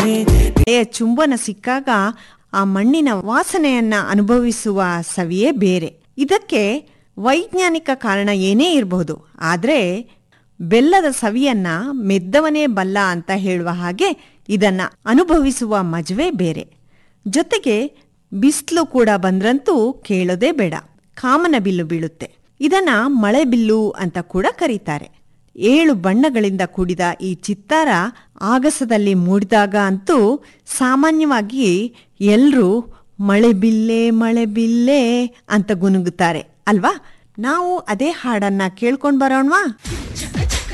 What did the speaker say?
ಎಳೆಯ ಚುಂಬನ ಸಿಕ್ಕಾಗ ಆ ಮಣ್ಣಿನ ವಾಸನೆಯನ್ನ ಅನುಭವಿಸುವ ಸವಿಯೇ ಬೇರೆ ಇದಕ್ಕೆ ವೈಜ್ಞಾನಿಕ ಕಾರಣ ಏನೇ ಇರಬಹುದು ಆದ್ರೆ ಬೆಲ್ಲದ ಸವಿಯನ್ನ ಮೆದ್ದವನೇ ಬಲ್ಲ ಅಂತ ಹೇಳುವ ಹಾಗೆ ಇದನ್ನ ಅನುಭವಿಸುವ ಮಜವೇ ಬೇರೆ ಜೊತೆಗೆ ಬಿಸಿಲು ಕೂಡ ಬಂದ್ರಂತೂ ಕೇಳೋದೇ ಬೇಡ ಕಾಮನ ಬಿಲ್ಲು ಬೀಳುತ್ತೆ ಇದನ್ನ ಮಳೆ ಬಿಲ್ಲು ಅಂತ ಕೂಡ ಕರೀತಾರೆ ಏಳು ಬಣ್ಣಗಳಿಂದ ಕೂಡಿದ ಈ ಚಿತ್ತಾರ ಆಗಸದಲ್ಲಿ ಮೂಡಿದಾಗ ಅಂತೂ ಸಾಮಾನ್ಯವಾಗಿ ಎಲ್ರೂ ಮಳೆ ಬಿಲ್ಲೆ ಮಳೆ ಬಿಲ್ಲೆ ಅಂತ ಗುನುಗುತ್ತಾರೆ ಅಲ್ವಾ ನಾವು ಅದೇ ಹಾಡನ್ನ ಕೇಳ್ಕೊಂಡ್ ಬರೋಣವಾ